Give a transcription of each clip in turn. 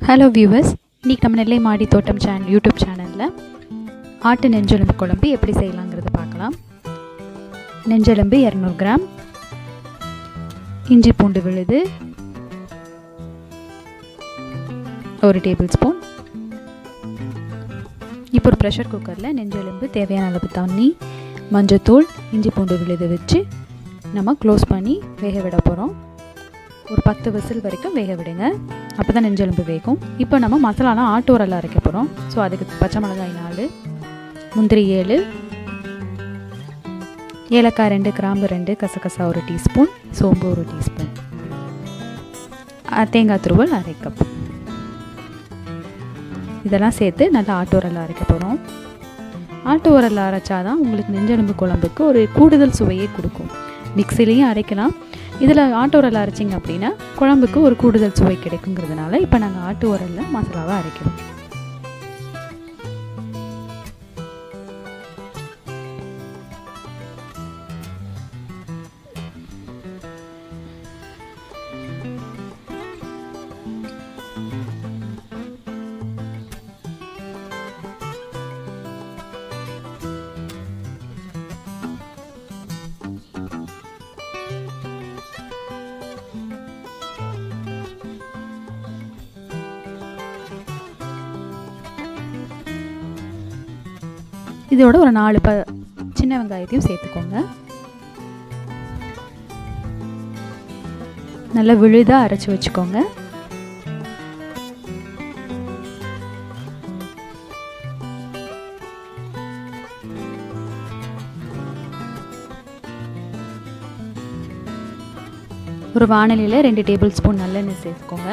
hello viewers இன்றைக்கி நம்ம நெல்லை மாடி தோட்டம் சேனல் யூடியூப் சேனலில் ஆட்டு நெஞ்செலும்பு குழம்பு எப்படி செய்யலாங்கிறத பார்க்கலாம் நெஞ்செலும்பு இரநூறு கிராம் இஞ்சி பூண்டு விழுது ஒரு டேபிள் ஸ்பூன் இப்போ ஒரு ப்ரெஷர் குக்கரில் நெஞ்செலும்பு தேவையான அளவு தண்ணி மஞ்சத்தூள் இஞ்சி பூண்டு விழுது வச்சு நம்ம க்ளோஸ் பண்ணி வேக விட போகிறோம் ஒரு பத்து விசில் வரைக்கும் வேக விடுங்க அப்போ தான் நெஞ்செலும்பு வேகும் இப்போ நம்ம மசாலாலாம் ஆட்டு உரலில் அரைக்க போகிறோம் ஸோ அதுக்கு பச்சை மிளகாய் நாலு முந்திரி ஏழு ஏலக்காய் ரெண்டு கிராம்பு ரெண்டு கசகசா ஒரு டீஸ்பூன் சோம்பு ஒரு டீஸ்பூன் தேங்காய் துருவல் அரை கப் இதெல்லாம் சேர்த்து நல்லா ஆட்டு உரலில் அரைக்க போகிறோம் ஆட்டு உரலில் அரைச்சாதான் உங்களுக்கு நெஞ்செலும்பு குழம்புக்கு ஒரு கூடுதல் சுவையே கொடுக்கும் மிக்சிலையும் அரைக்கலாம் இதில் ஆட்டு உரலில் அரைச்சிங்க அப்படின்னா குழம்புக்கு ஒரு கூடுதல் சுவை கிடைக்குங்கிறதுனால இப்போ நாங்கள் ஆட்டு உரலில் மசாலாவை அரைக்கிறோம் இதோட ஒரு நாலு ப சின்ன வெங்காயத்தையும் சேர்த்துக்கோங்க நல்லா விழுதாக அரைச்சி வச்சுக்கோங்க ஒரு வானலியில் ரெண்டு டேபிள் ஸ்பூன் நல்லெண்ணெய் சேர்த்துக்கோங்க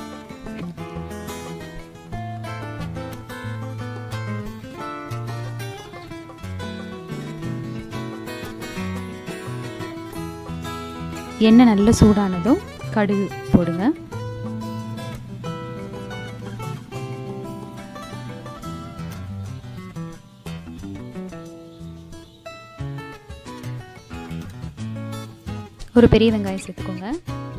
எண்ணெய் நல்லா சூடானதும் கடுகு போடுங்க ஒரு பெரிய வெங்காயம் சேர்த்துக்கோங்க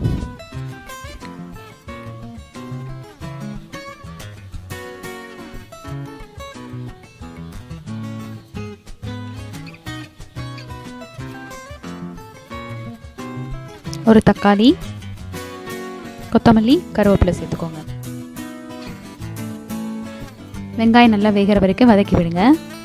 ஒரு தக்காளி கொத்தமல்லி கருவேப்பிலை சேர்த்துக்கோங்க வெங்காயம் நல்லா வேகிற வரைக்கும் வதக்கி விடுங்க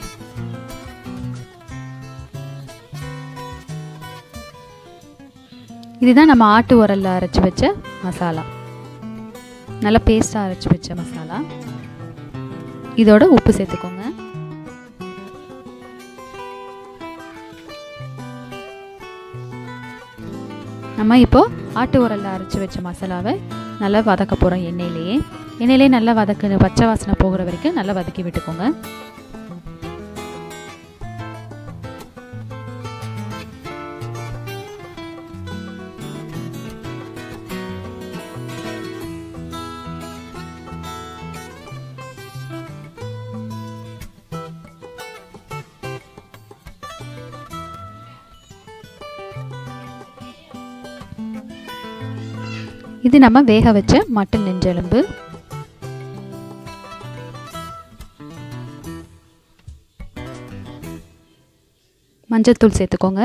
இதுதான் நம்ம ஆட்டு உரலில் அரைச்சி வச்ச மசாலா நல்லா பேஸ்ட்டாக அரைச்சி வச்ச மசாலா இதோட உப்பு சேர்த்துக்கோங்க நம்ம இப்போது ஆட்டு உரலில் அரைச்சி வச்ச மசாலாவை நல்லா வதக்க போகிறோம் எண்ணெயிலேயே எண்ணெயிலே நல்லா வதக்கு பச்சை வாசனை போகிற வரைக்கும் நல்லா வதக்கி விட்டுக்கோங்க இது நம்ம வேக வச்ச மட்டன் நெஞ்செலும்பு மஞ்சத்தூள் சேர்த்துக்கோங்க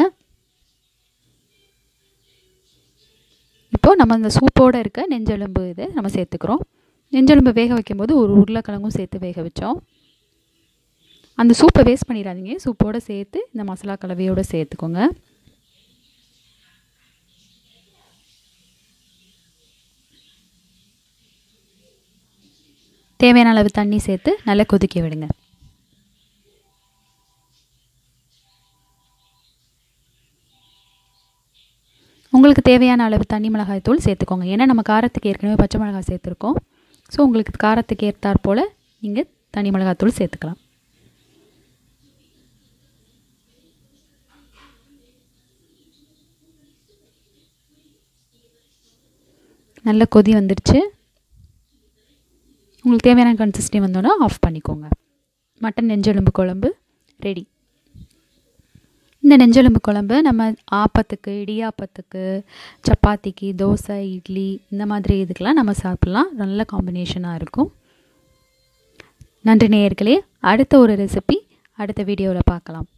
இப்போ நம்ம இந்த சூப்போடு இருக்க நெஞ்செலும்பு இது நம்ம சேர்த்துக்கிறோம் நெஞ்செலும்பு வேக வைக்கும்போது ஒரு உருளைக்கிழங்கும் சேர்த்து வேக வச்சோம் அந்த சூப்பை வேஸ்ட் பண்ணிடாதீங்க சூப்போடு சேர்த்து இந்த மசாலா கலவையோடு சேர்த்துக்கோங்க தேவையான அளவு தண்ணி சேர்த்து நல்லா கொதிக்க விடுங்க உங்களுக்கு தேவையான அளவு தண்ணி மிளகாய் தூள் சேர்த்துக்கோங்க ஏன்னா நம்ம காரத்துக்கு ஏற்கனவே பச்சை மிளகாய் சேர்த்துருக்கோம் ஸோ உங்களுக்கு காரத்துக்கு ஏற்றாற் போல் நீங்கள் தனி மிளகாய் தூள் சேர்த்துக்கலாம் நல்ல கொதி வந்துடுச்சு உங்களுக்கு தேவையான கன்சிஸ்டி வந்தோன்னா ஆஃப் பண்ணிக்கோங்க மட்டன் நெஞ்செலும்பு குழம்பு ரெடி இந்த நெஞ்செலும்பு குழம்பு நம்ம ஆப்பத்துக்கு இடியாப்பத்துக்கு சப்பாத்திக்கு தோசை இட்லி இந்த மாதிரி இதுக்கெல்லாம் நம்ம சாப்பிட்லாம் நல்ல காம்பினேஷனாக இருக்கும் நன்றி நேயர்களே அடுத்த ஒரு ரெசிபி அடுத்த வீடியோவில் பார்க்கலாம்